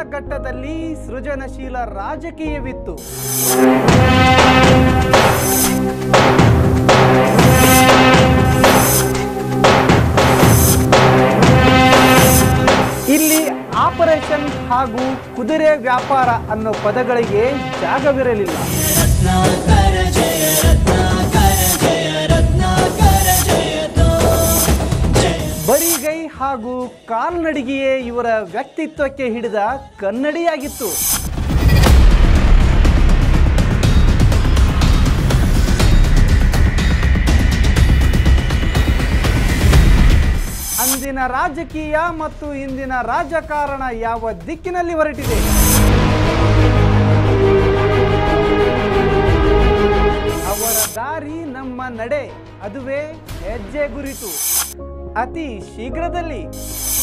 ಕಾಲಘಟ್ಟದಲ್ಲಿ ಸೃಜನಶೀಲ ರಾಜಕೀಯವಿತ್ತು ಇಲ್ಲಿ ಆಪರೇಷನ್ ಹಾಗೂ ಕುದುರೆ ವ್ಯಾಪಾರ ಅನ್ನೋ ಪದಗಳಿಗೆ ಜಾಗವಿರಲಿಲ್ಲ रत्नाकर जय रत्नाकर जय रत्नाकर जयतो जय ಬರಿಗೈ ಹಾಗೂ ಕಾಲ್ನಡಿಗೆಯೇ ಇವರ ವ್ಯಕ್ತಿತ್ವಕ್ಕೆ ಹಿಡಿದ ಕನ್ನಡಿಯಾಗಿತ್ತು ಅಂದಿನ ರಾಜಕೀಯ ಮತ್ತು ಇಂದಿನ ರಾಜಕಾರಣ ಯಾವ ದಿಕ್ಕಿನಲ್ಲಿ ಹೊರಟಿದೆ ಅವರ ದಾರಿ ನಮ್ಮ ನಡೆ ಅದುವೇ ಹೆಜ್ಜೆ ಗುರಿತು ಅತಿ ಶೀಘ್ರದಲ್ಲಿ